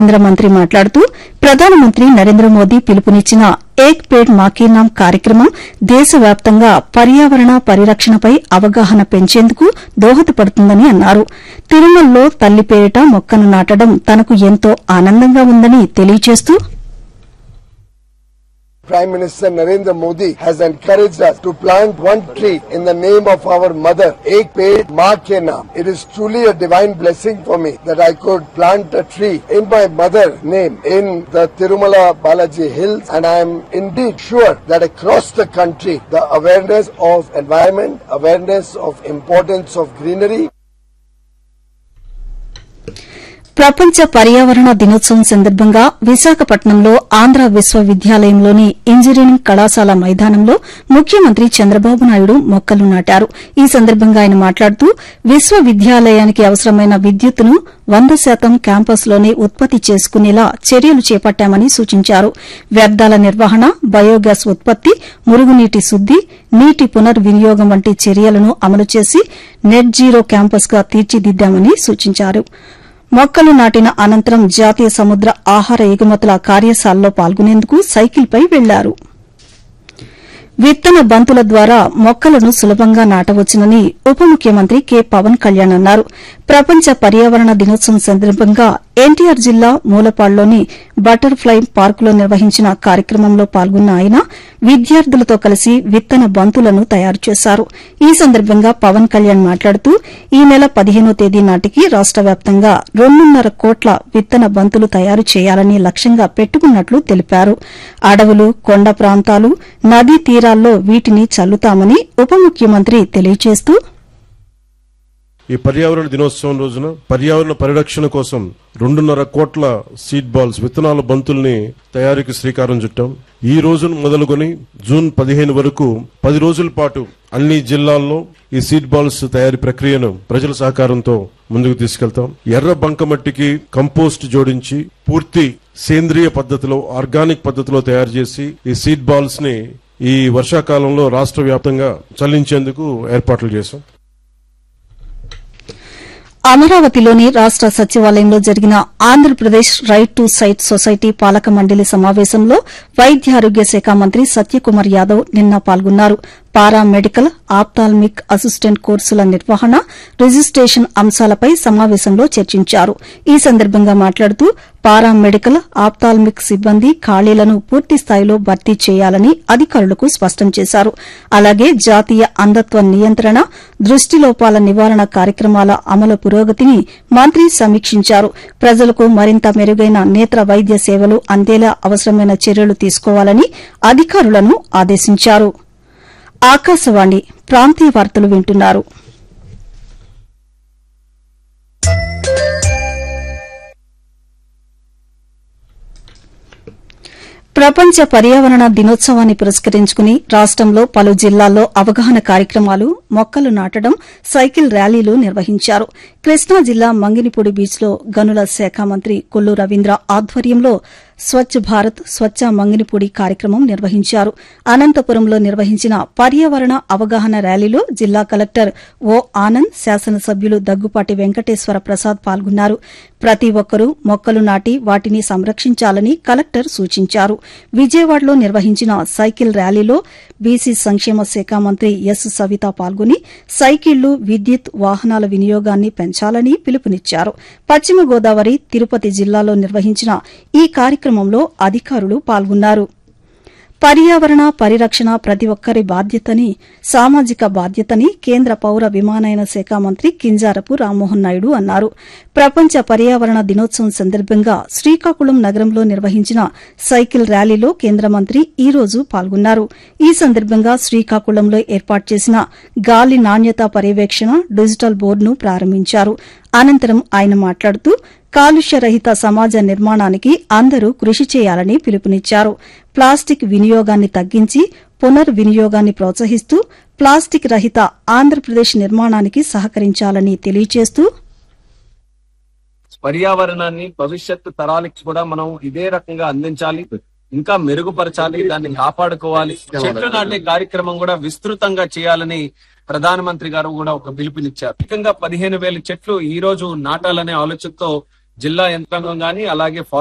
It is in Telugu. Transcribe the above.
కేంద్ర మంత్రి మాట్లాడుతూ ప్రధానమంత్రి నరేంద్ర మోదీ పిలుపునిచ్చిన ఏక్ పేడ్ మాకే నామ్ కార్యక్రమం దేశవ్యాప్తంగా పర్యావరణ పరిరక్షణపై అవగాహన పెంచేందుకు దోహదపడుతుందని అన్నారు తిరుమలలో తల్లి పేరిట మొక్కను నాటడం తనకు ఎంతో ఆనందంగా ఉందని తెలియజేస్తూ Prime Minister Narendra Modi has encouraged us to plant one tree in the name of our mother, Ek Ped Ma Ke Naam. It is truly a divine blessing for me that I could plant a tree in my mother name in the Tirumala Balaji Hills and I am indeed sure that across the country the awareness of environment, awareness of importance of greenery ప్రపంచ పర్యావరణ దినోత్సవం సందర్భంగా విశాఖపట్నంలో ఆంధ్ర విశ్వవిద్యాలయంలోని ఇంజనీరింగ్ కళాశాల మైదానంలో ముఖ్యమంత్రి చంద్రబాబు నాయుడు మొక్కలు నాటారు ఈ సందర్భంగా ఆయన మాట్లాడుతూ విశ్వవిద్యాలయానికి అవసరమైన విద్యుత్తును వంద శాతం క్యాంపస్లోనే ఉత్పత్తి చేసుకునేలా చర్యలు చేపట్టామని సూచించారు వ్యర్థాల నిర్వహణ బయోగ్యాస్ ఉత్పత్తి మురుగునీటి శుద్ది నీటి పునర్వినియోగం వంటి చర్యలను అమలు చేసి నెట్ జీరో క్యాంపస్గా తీర్చిదిద్దామని సూచించారు మొక్కలు నాటిన అనంతరం జాతీయ సముద్ర ఆహార ఎగుమతుల కార్యశాలలో పాల్గొనేందుకు సైకిల్పై వెళ్లారు విత్తన బంతుల ద్వారా మొక్కలను సులభంగా నాటవచ్చునని ఉప ముఖ్యమంత్రి కె పవన్ కళ్యాణ్ అన్నారు ప్రపంచ పర్యావరణ దినోత్సవం సందర్భంగా ఎన్టీఆర్ జిల్లా మూలపాడులోని బటర్ఫ్లై పార్కులో నిర్వహించిన కార్యక్రమంలో పాల్గొన్న ఆయన విద్యార్థులతో కలిసి విత్తన బంతులను తయారు చేశారు ఈ సందర్భంగా పవన్ కళ్యాణ్ మాట్లాడుతూ ఈ నెల పదిహేనో తేదీ నాటికి రాష్ట వ్యాప్తంగా రెండున్నర కోట్ల విత్తన బంతులు తయారు చేయాలని లక్ష్యంగా పెట్టుకున్నట్లు తెలిపారు అడవులు కొండ ప్రాంతాలు నదీ తీరాల్లో వీటిని చల్లుతామని ఉప ముఖ్యమంత్రి తెలియజేస్తూ ఈ పర్యావరణ దినోత్సవం రోజున పర్యావరణ పరిరక్షణ కోసం రెండున్నర కోట్ల సీడ్ బాల్స్ విత్తనాల బంతుల్ని తయారీకి శ్రీకారం చుట్టాం ఈ రోజును మొదలుకొని జూన్ పదిహేను వరకు పది రోజుల పాటు అన్ని జిల్లాల్లో ఈ సీడ్ బాల్స్ తయారీ ప్రక్రియను ప్రజల సహకారంతో ముందుకు తీసుకెళ్తాం ఎర్ర బంకమట్టికి కంపోస్ట్ జోడించి పూర్తి సేంద్రియ పద్ధతిలో ఆర్గానిక్ పద్ధతిలో తయారు చేసి ఈ సీడ్ బాల్స్ ని ఈ వర్షాకాలంలో రాష్ట్ర వ్యాప్తంగా చల్లించేందుకు ఏర్పాట్లు చేశాం అమరావతిలోని రాష్ట సచివాలయంలో జరిగిన Andhra Pradesh right to sight society పాలక మండలి సమావేశంలో వైద్య ఆరోగ్య శాఖ మంత్రి సత్యకుమార్ యాదవ్ నిన్న పాల్గొన్నారు పారా మెడికల్ ఆప్తాల్మిక్ అసిస్టెంట్ కోర్సుల నిర్వహణ రిజిస్టేషన్ అంశాలపై సమావేశంలో చర్చించారు ఈ సందర్భంగా మాట్లాడుతూ పారా మెడికల్ ఆప్తాల్మిక్ సిబ్బంది ఖాళీలను పూర్తి స్థాయిలో భర్తీ చేయాలని అధికారులకు స్పష్టం చేశారు అలాగే జాతీయ అంధత్వ నియంత్రణ దృష్టిలోపాల నివారణ కార్యక్రమాల అమలు పురోగతిని మంత్రి సమీక్షించారు ప్రజలకు మరింత మెరుగైన నేత్ర వైద్య సేవలు అందేలా అవసరమైన చర్యలు తీసుకోవాలని అధికారులను ఆదేశించారు ఆకాశవాణి ప్రాంతీయ వార్తలు వింటున్నారు ప్రపంచ పర్యావరణ దినోత్సవాన్ని పురస్కరించుకుని రాష్టంలో పలు జిల్లాల్లో అవగాహన కార్యక్రమాలు మొక్కలు నాటడం సైకిల్ ర్యాలీలు నిర్వహించారు కృష్ణా జిల్లా మంగినిపూడి బీచ్లో గనుల శాఖ మంత్రి కొల్లు రవీంద్ర ఆధ్వర్యంలో స్వచ్ఛ భారత్ స్వచ్ఛ మంగినిపూడి కార్యక్రమం నిర్వహించారు అనంతపురంలో నిర్వహించిన పర్యావరణ అవగాహన ర్యాలీలో జిల్లా కలెక్టర్ ఓ ఆనంద్ శాసనసభ్యులు దగ్గుపాటి వెంకటేశ్వర ప్రసాద్ పాల్గొన్నారు ప్రతి ఒక్కరూ మొక్కలు నాటి వాటిని సంరక్షించాలని కలెక్టర్ సూచించారు విజయవాడలో నిర్వహించిన సైకిల్ ర్యాలీలో బీసీ సంక్షేమ శాఖ మంత్రి ఎస్ సవిత పాల్గొని సైకిళ్లు విద్యుత్ వాహనాల వినియోగాన్ని పెంచాలని పిలుపునిచ్చారు పశ్చిమ గోదావరి తిరుపతి జిల్లాలో నిర్వహించిన ఈ కార్యక్రమంలో అధికారులు పాల్గొన్నారు పర్యావరణ పరిరక్షణ ప్రతి ఒక్కరి బాధ్యతని సామాజిక బాధ్యతని కేంద్ర పౌర విమానయాన శాఖ మంత్రి కింజారపు రామ్మోహన్ నాయుడు అన్నారు ప్రపంచ పర్యావరణ దినోత్సవం సందర్భంగా శ్రీకాకుళం నగరంలో నిర్వహించిన సైకిల్ ర్యాలీలో కేంద్ర మంత్రి ఈ రోజు పాల్గొన్నారు ఈ సందర్భంగా శ్రీకాకుళంలో ఏర్పాటు చేసిన గాలి నాణ్యత పర్యవేక్షణ డిజిటల్ బోర్డును ప్రారంభించారు అనంతరం ఆయన మాట్లాడుతూ కాలుష్య రహిత సమాజ నిర్మాణానికి అందరూ కృషి చేయాలని పిలుపునిచ్చారు ప్లాస్టిక్ వినియోగాన్ని తగ్గించి పునర్వినియోగాన్ని ప్రోత్సహిస్తూ ప్లాస్టిక్ రహిత ఆంధ్రప్రదేశ్ నిర్మాణానికి సహకరించాలని తెలియజేస్తూ పర్యావరణాన్ని భవిష్యత్తు తరాలకి కూడా మనం ఇదే రకంగా అందించాలి ఇంకా మెరుగుపరచాలి దాన్ని కాపాడుకోవాలి చెట్లు నాటే కార్యక్రమం కూడా విస్తృతంగా చేయాలని ప్రధానమంత్రి గారు కూడా ఒక పిలుపునిచ్చారు ముఖ్యంగా పదిహేను వేల చెట్లు ఈ రోజు నాటాలనే ఆలోచనతో జిల్లా యంత్రాంగం గాని అలాగే